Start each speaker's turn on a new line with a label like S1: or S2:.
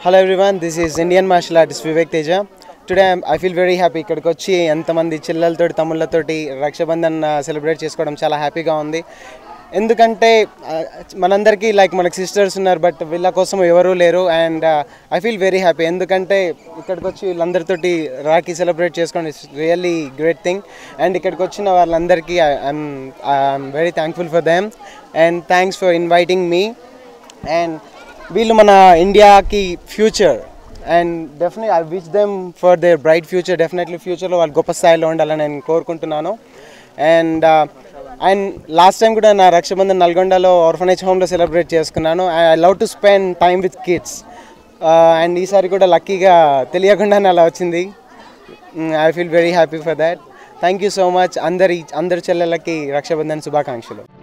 S1: hello everyone this is Indian martial artist Vivek Teja today I feel very happy ఇక్కడికి వచ్చి ఎంతమంది చెల్లెలతోటి తమ్ముళ్ళతోటి Rakshabandhan celebrate చేసుకోవడం చాలా హ్యాపీగా ఉంది ఎందుకంటే ఆ, మనందరికీ లైక్ మనకి సిస్టర్స్ ఉన్నారు బట్ వీళ్ళ కోసం ఎవరూ లేరు and I feel very happy ఎందుకంటే ఇక్కడికి వచ్చి వీళ్ళందరితోటి రాఖీ సెలబ్రేట్ చేసుకోవడం it's really great thing and ఇక్కడికి వచ్చిన వాళ్ళందరికీ I'm I'm very thankful for them and thanks for inviting me and వీళ్ళు మన ఇండియాకి future and definite I wish them for their bright future definitely ఫ్యూచర్లో వాళ్ళు గొప్ప స్థాయిలో ఉండాలని నేను కోరుకుంటున్నాను అండ్ అండ్ లాస్ట్ టైం కూడా నా రక్షాబంధన్ నల్గొండలో ఆర్ఫనేజ్ హోమ్లో సెలబ్రేట్ చేసుకున్నాను I love to spend time with kids and ఈసారి కూడా లక్కీగా తెలియకుండానే అలా వచ్చింది I feel very happy for that thank you so much అందరి అందరి చెల్లెళ్ళకి రక్షాబంధన్ శుభాకాంక్షలు